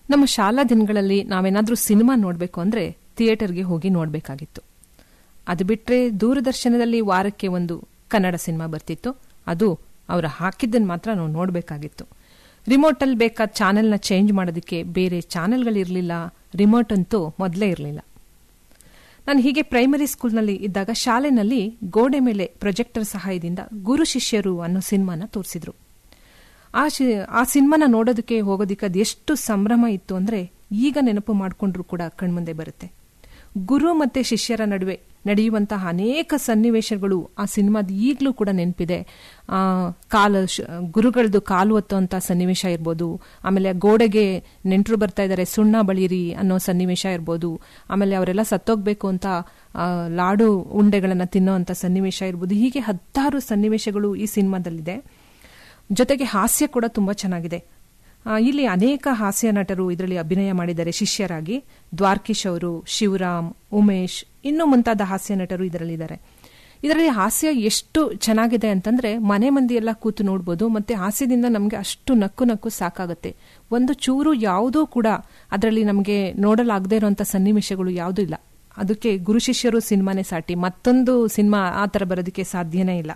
ನಮ್ಮ ಶಾಲಾ ದಿನಗಳಲ್ಲಿ ನಾವೇನಾದ್ರೂ ಸಿನಿಮಾ ನೋಡಬೇಕು ಅಂದ್ರೆ ಥಿಯೇಟರ್ಗೆ ಹೋಗಿ ನೋಡಬೇಕಾಗಿತ್ತು ಅದು ಬಿಟ್ರೆ ದೂರದರ್ಶನದಲ್ಲಿ ವಾರಕ್ಕೆ ಒಂದು ಕನ್ನಡ ಸಿನಿಮಾ ಬರ್ತಿತ್ತು ಅದು ಅವರು ಹಾಕಿದ್ದನ್ನು ಮಾತ್ರ ನಾವು ನೋಡಬೇಕಾಗಿತ್ತು ರಿಮೋಟಲ್ಲಿ ಬೇಕಾದ ಚಾನೆಲ್ನ ಚೇಂಜ್ ಮಾಡೋದಕ್ಕೆ ಬೇರೆ ಚಾನೆಲ್ಗಳಿರಲಿಲ್ಲ ರಿಮೋಟ್ ಅಂತೂ ಮೊದಲೇ ಇರಲಿಲ್ಲ ನಾನು ಹೀಗೆ ಪ್ರೈಮರಿ ಸ್ಕೂಲ್ನಲ್ಲಿ ಇದ್ದಾಗ ಶಾಲೆನಲ್ಲಿ ಗೋಡೆ ಮೇಲೆ ಪ್ರೊಜೆಕ್ಟರ್ ಸಹಾಯದಿಂದ ಗುರು ಶಿಷ್ಯರು ಅನ್ನೋ ಸಿನಿಮಾನ ತೋರಿಸಿದ್ರು ಆ ಶಿ- ಆ ಸಿನಿಮಾನ ನೋಡೋದಕ್ಕೆ ಹೋಗೋದಕ್ಕೆ ಅದು ಎಷ್ಟು ಸಂಭ್ರಮ ಇತ್ತು ಅಂದ್ರೆ ಈಗ ನೆನಪು ಮಾಡಿಕೊಂಡ್ರು ಕೂಡ ಕಣ್ಮುಂದೆ ಬರುತ್ತೆ ಗುರು ಮತ್ತೆ ಶಿಷ್ಯರ ನಡುವೆ ನಡೆಯುವಂತಹ ಅನೇಕ ಸನ್ನಿವೇಶಗಳು ಆ ಸಿನಿಮಾದ ಈಗಲೂ ಕೂಡ ನೆನಪಿದೆ ಆ ಕಾಲು ಶ- ಗುರುಗಳದ್ದು ಕಾಲು ಒತ್ತುವಂತ ಸನ್ನಿವೇಶ ಇರ್ಬೋದು ಆಮೇಲೆ ಗೋಡೆಗೆ ನೆಂಟರು ಬರ್ತಾ ಇದ್ದಾರೆ ಸುಣ್ಣ ಬಳಿರಿ ಅನ್ನೋ ಸನ್ನಿವೇಶ ಇರ್ಬೋದು ಆಮೇಲೆ ಅವರೆಲ್ಲ ಸತ್ತೋಗ್ಬೇಕು ಅಂತ ಆ, ಲಾಡು ಉಂಡೆಗಳನ್ನ ತಿನ್ನೋ ಅಂತ ಸನ್ನಿವೇಶ ಇರ್ಬೋದು ಹೀಗೆ ಹತ್ತಾರು ಸನ್ನಿವೇಶಗಳು ಈ ಸಿನಿಮಾದಲ್ಲಿದೆ ಜೊತೆಗೆ ಹಾಸ್ಯ ಕೂಡ ತುಂಬಾ ಚೆನ್ನಾಗಿದೆ ಆ, ಇಲ್ಲಿ ಅನೇಕ ಹಾಸ್ಯ ನಟರು ಇದರಲ್ಲಿ ಅಭಿನಯ ಮಾಡಿದ್ದಾರೆ ಶಿಷ್ಯರಾಗಿ ದ್ವಾರ್ಕಿಶ್ ಅವರು ಶಿವರಾಮ್ ಉಮೇಶ್ ಇನ್ನೂ ಮುಂತಾದ ಹಾಸ್ಯ ನಟರು ಇದರಲ್ಲಿದ್ದಾರೆ ಇದರಲ್ಲಿ ಹಾಸ್ಯ ಎಷ್ಟು ಚೆನ್ನಾಗಿದೆ ಅಂತಂದ್ರೆ ಮನೆ ಮಂದಿ ಎಲ್ಲ ಕೂತು ನೋಡ್ಬೋದು ಮತ್ತೆ ಹಾಸ್ಯದಿಂದ ನಮಗೆ ಅಷ್ಟು ನಕ್ಕು ನಕ್ಕು ಸಾಕಾಗುತ್ತೆ ಒಂದು ಚೂರು ಯಾವುದೂ ಕೂಡ ಅದರಲ್ಲಿ ನಮಗೆ ನೋಡಲಾಗದೇ ಇರುವಂತ ಸನ್ನಿವೇಶಗಳು ಯಾವುದೂ ಇಲ್ಲ ಅದಕ್ಕೆ ಗುರು ಶಿಷ್ಯರು ಸಿನಿಮಾನೇ ಸಾಟಿ ಮತ್ತೊಂದು ಸಿನಿಮಾ ಆ ಥರ ಬರೋದಕ್ಕೆ ಸಾಧ್ಯನೇ ಇಲ್ಲ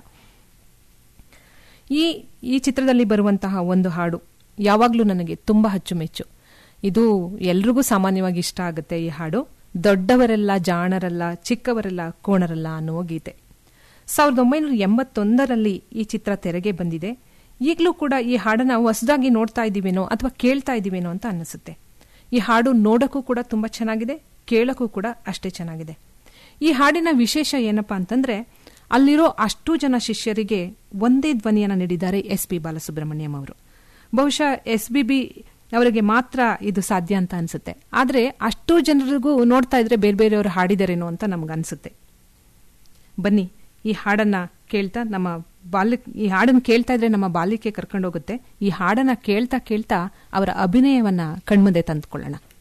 ಈ ಈ ಚಿತ್ರದಲ್ಲಿ ಬರುವಂತಹ ಒಂದು ಹಾಡು ಯಾವಾಗಲೂ ನನಗೆ ತುಂಬಾ ಅಚ್ಚುಮೆಚ್ಚು ಇದು ಎಲ್ರಿಗೂ ಸಾಮಾನ್ಯವಾಗಿ ಇಷ್ಟ ಆಗುತ್ತೆ ಈ ಹಾಡು ದೊಡ್ಡವರೆಲ್ಲ ಜಾಣರಲ್ಲ ಚಿಕ್ಕವರೆಲ್ಲ ಕೋಣರಲ್ಲ ಅನ್ನುವ ಗೀತೆ ಸಾವಿರದ ಒಂಬೈನೂರ ಎಂಬತ್ತೊಂದರಲ್ಲಿ ಈ ಚಿತ್ರ ತೆರೆಗೆ ಬಂದಿದೆ ಈಗಲೂ ಕೂಡ ಈ ಹಾಡನ್ನ ಹೊಸದಾಗಿ ನೋಡ್ತಾ ಇದ್ದೀವೇನೋ ಅಥವಾ ಕೇಳ್ತಾ ಇದ್ದೀವೇನೋ ಅಂತ ಅನ್ನಿಸುತ್ತೆ ಈ ಹಾಡು ನೋಡಕ್ಕೂ ಕೂಡ ತುಂಬಾ ಚೆನ್ನಾಗಿದೆ ಕೇಳಕ್ಕೂ ಕೂಡ ಅಷ್ಟೇ ಚೆನ್ನಾಗಿದೆ ಈ ಹಾಡಿನ ವಿಶೇಷ ಏನಪ್ಪಾ ಅಂತಂದ್ರೆ ಅಲ್ಲಿರೋ ಅಷ್ಟು ಜನ ಶಿಷ್ಯರಿಗೆ ಒಂದೇ ಧ್ವನಿಯನ್ನ ನೀಡಿದ್ದಾರೆ ಎಸ್ ಪಿ ಬಾಲಸುಬ್ರಹ್ಮಣ್ಯಂ ಅವರು ಬಹುಶಃ ಎಸ್ ಬಿ ಬಿ ಅವರಿಗೆ ಮಾತ್ರ ಇದು ಸಾಧ್ಯ ಅಂತ ಅನ್ಸುತ್ತೆ ಆದ್ರೆ ಅಷ್ಟು ಜನರಿಗೂ ನೋಡ್ತಾ ಇದ್ರೆ ಬೇರೆ ಬೇರೆಯವರು ಹಾಡಿದಾರೇನೋ ಅಂತ ನಮ್ಗನ್ಸುತ್ತೆ ಬನ್ನಿ ಈ ಹಾಡನ್ನ ಕೇಳ್ತಾ ನಮ್ಮ ಬಾಲ್ಯ ಈ ಹಾಡನ್ನ ಕೇಳ್ತಾ ಇದ್ರೆ ನಮ್ಮ ಬಾಲ್ಯಕ್ಕೆ ಕರ್ಕೊಂಡೋಗುತ್ತೆ ಈ ಹಾಡನ್ನ ಕೇಳ್ತಾ ಕೇಳ್ತಾ ಅವರ ಅಭಿನಯವನ್ನ ಕಣ್ಮುಂದೆ ತಂದುಕೊಳ್ಳೋಣ